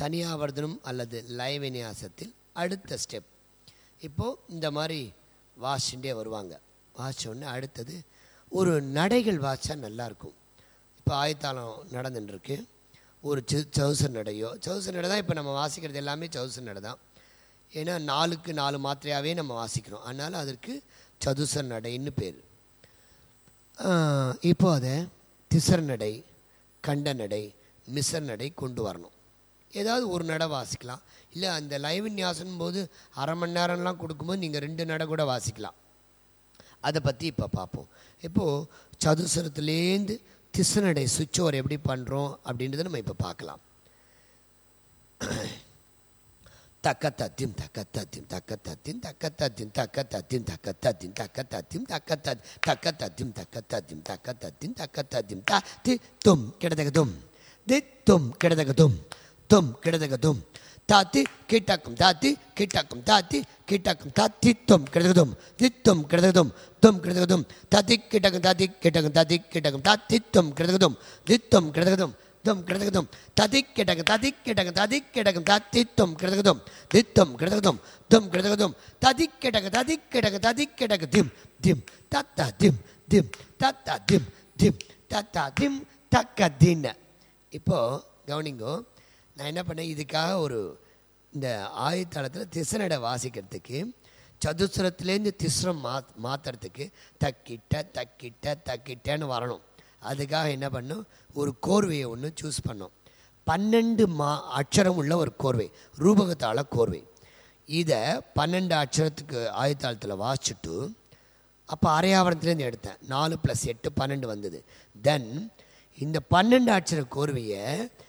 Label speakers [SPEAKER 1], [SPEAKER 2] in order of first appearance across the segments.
[SPEAKER 1] தனியாவர்தனம் அல்லது லய விநியாசத்தில் அடுத்த ஸ்டெப் இப்போது இந்த மாதிரி வாசிண்டே வருவாங்க வாசிச்ச உடனே அடுத்தது ஒரு நடைகள் வாசிச்சா நல்லாயிருக்கும் இப்போ ஆயத்தாளம் நடந்துட்டு இருக்கு ஒரு சு சவுசர் நடையோ சவுசர் நடை தான் இப்போ நம்ம வாசிக்கிறது எல்லாமே சவுசர் நடை தான் ஏன்னா நாலுக்கு நாலு மாத்திரையாகவே நம்ம வாசிக்கிறோம் அதனால் அதற்கு சதுசர் நடைன்னு பேர் ஆஹ், இப்போ அதை திசர் நடை கண்ட நடை மிசர் நடை கொண்டு வரணும் ஏதாவது ஒரு நடை வாசிக்கலாம் இல்லை அந்த லைவ் விநியாசம் போது அரை மணி நேரம்லாம் கொடுக்கும்போது நீங்கள் ரெண்டு நடை கூட வாசிக்கலாம் அதை பற்றி இப்போ பார்ப்போம் இப்போது சதுசரத்துலேருந்து திசநடை சுவிட்ச் ஓவர் எப்படி பண்ணுறோம் அப்படின்றத நம்ம இப்போ பார்க்கலாம் தக்கத்தத்திம் தக்கத்தத்திம் தக்கத்தத்திம் தக்கத்தத்திம் தக்கத்தத்திம் தக்கத்தத்திம் தக்கத்தத்திம் தக்கத்தத் தக்கத்தத்திம் தக்கத்தத்திம் தக்கத்தத்திம் தக்கத்தத்திம் த தி தும் கிடதகதும் தி தும் கிடதகதும் தும் கிடதகதும் தாத்தி கீட்டாக்கும் தாத்தி கீட்டாக்கும் தாத்தி கீட்டாக்கும் தாத்தி தும் கிடதகதும் தித்தும் கிடதகதும் தும் கிடதகதும் தாத்தி கீட்டாக்கும் தாத்தி கீட்டாக்கும் தாத்தி கீட்டாக்கும் தாத்தி தும் கிடதகதும் தித்தும் கிடதகதும் தும் கிடதகதும் ததி கிடக்கு ததி கிடக்கு ததி கிடக்கு தத்தி தும் கிடதகதும் தித்தும் கிடதகதும் தும் கிடதகதும் ததி கிடக்கு ததி கிடக்கு ததி கிடக்கு திம் திம் தத்தா திம் திம் தத்தா திம் திம் தத்தா திம் தக்க தின் இப்போ கவனிங்கோ நான் என்ன பண்ணேன் இதுக்காக ஒரு இந்த ஆயுத்தளத்தில் திசனடை வாசிக்கிறதுக்கு சதுசுரத்துலேருந்து திஸ்ரம் மா மாற்றுறதுக்கு தக்கிட்ட தக்கிட்ட தக்கிட்டன்னு வரணும் அதுக்காக என்ன பண்ணோம் ஒரு கோர்வையை ஒன்று சூஸ் பண்ணோம் பன்னெண்டு மா அக்ஷரம் உள்ள ஒரு கோர்வை ரூபகத்தாள கோர்வை இதை பன்னெண்டு அக்ஷரத்துக்கு ஆயுத்தாளத்தில் வாசிச்சுட்டு அப்போ அரையாவரத்துலேருந்து எடுத்தேன் நாலு ப்ளஸ் எட்டு பன்னெண்டு வந்தது தென் இந்த பன்னெண்டு அக்ஷர கோர்வையை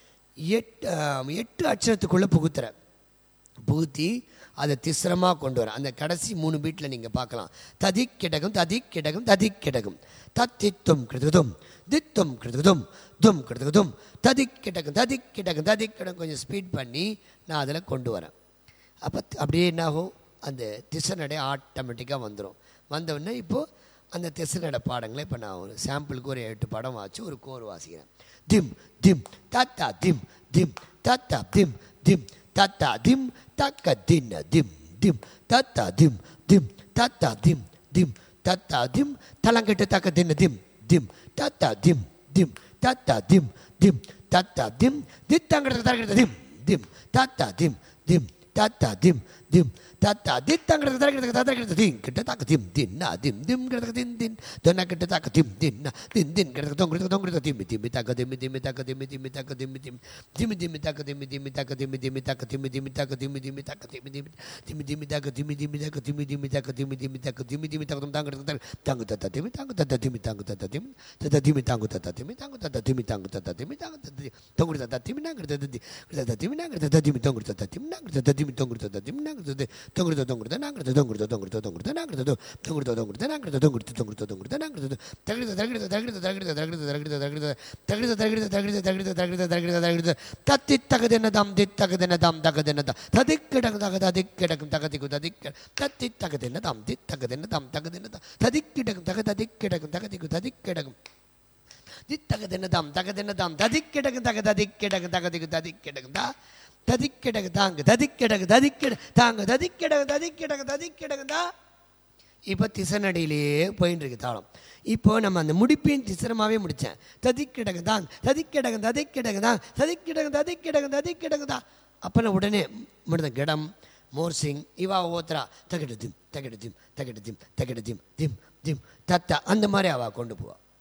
[SPEAKER 1] எட்டு ஆஹ், எட்டு அக்ஷரத்துக்குள்ளே புகுத்துறேன் புகுத்தி அதை திஸ்ரமாக கொண்டு வரேன் அந்த கடைசி மூணு பீட்டில் நீங்கள் பார்க்கலாம் ததி கிடகும் ததி கிடகும் ததி கிடகும் தத்தித்தும் கிருதுதும் தித்தும் கிருதுதும் தும் கிருதுதும் ததி கிடக்கும் ததி கிடக்கும் ததி கிடக்கும் கொஞ்சம் ஸ்பீட் பண்ணி நான் அதில் கொண்டு வரேன் அப்போ அப்படியே என்ன ஆகும் அந்த திசநடை ஆட்டோமேட்டிக்காக வந்துடும் வந்தவுடனே இப்போது அந்த திசநடை பாடங்களை இப்போ நான் ஒரு சாம்பிளுக்கு ஒரு எட்டு படம் வாச்சு ஒரு கோர் வாசிக்கிறேன் திம் திம் தத்தா திம் திம் தத்தா திம் திம் தத்தா திம் தக்க தின்ன திம் திம் தத்தா திம் திம் தத்தா திம் திம் தத்தா திம் தலங்கட்டு தக்க தின்ன திம் திம் தத்தா திம் திம் தத்தா திம் திம் தத்தா திம் தித்தங்கிறது தரகிறது திம் திம் தத்தா திம் திம் தத்தா திம் திம் தத்தா தித்தங்கிறது தரகிறது தரகிறது திம் கிட்ட தாக்க திம் தின்னா திம் திம் கிடக்கு தின் தின் தொன்ன கிட்ட தாக்க திம் தின்னா தின் தின் கிடக்கு தொங்கிறது தொங்கிறது திம்மி திம்மி தாக்க திம்மி திம்மி தாக்க திம்மி திம்மி தாக்க திம்மி திம்மி திம்மி திம்மி தாக்க திம்மி திம்மி தாக்க திம்மி திம்மி தாக்க திம்மி திம்மி தாக்க திம்மி திம்மி தாக்க திம்மி திம்மி திம்மி திம்மி தாக்க திம்மி திம்மி தாக்க திம்மி திம்மி தாக்க திம்மி திம்மி தாக்க திம்மி திம்மி தாக்க தாங்க தாங்க தத்த திம்மி தாங்க தத்த திம்மி தாங்க தத்த திம்மி தத்த திம்மி தாங்க தத்த திம்மி தாங்க தத்த திம்மி தாங்க தத்த திம்மி தாங்க தத்த தொங்குடு தத்த திம்மி நாங்க தத்த தத்த திம்மி நாங்க தத்த திம்மி தொங்குடு தத்த திம்மி நாங்க தத்த திம்மி தொங்குடு தத்த திம்மி நாங்க தத்த தொங்குடு தொங்குடு நாங்க தொங்குடு தொங்குடு தொங்குடு நாங்க தத்த தொங்குடு தொங்குடு நாங்க தொங்குடு தொங்குடு தொங்குடு நாங்க தத்த தகிடு தகிடு தகிடு தகிடு தகிடு தகிடு தகிடு தகிடு தகிடு தகிடு தகிடு தகிடு தகிடு தகிடு தத்தி தகதென தம் தி தகதென தம் தகதென தம் ததிக்கிடகு தக ததிக்கிடகும் தகதிகு ததிக்க தத்தி தகதென தம் தி தகதென தம் தகதென தம் ததிக்கிடகும் தக ததிக்கிடகும் தகதிகு ததிக்கிடகும் தித்தகதென்னதாம் தகதென்னதாம் ததிக்கிடகு தக ததிக்கிடகு தகதிகு ததிக்கிடகு தா ததிக்கிடகு தாங்க ததிக்கிடகு ததிக்கிட தாங்க ததிக்கிடகு ததிக்கிடகு ததிக்கிடகு தா இப்போ திசனடியிலேயே போயின்னு இருக்கு தாளம் இப்போ நம்ம அந்த முடிப்பையும் திசனமாகவே முடித்தேன் ததிக்கிடகு தாங்க ததிக்கிடகு ததிக்கிடகு தான் ததிக்கிடகு ததிக்கிடகு ததிக்கிடகு தான் அப்போ நான் உடனே முடிந்த கிடம் மோர்சிங் இவா ஓத்ரா தகிடு திம் தகிடு திம் தகிடு திம் தகிடு திம் திம் திம் தத்தா அந்த மாதிரி அவள் கொண்டு போவா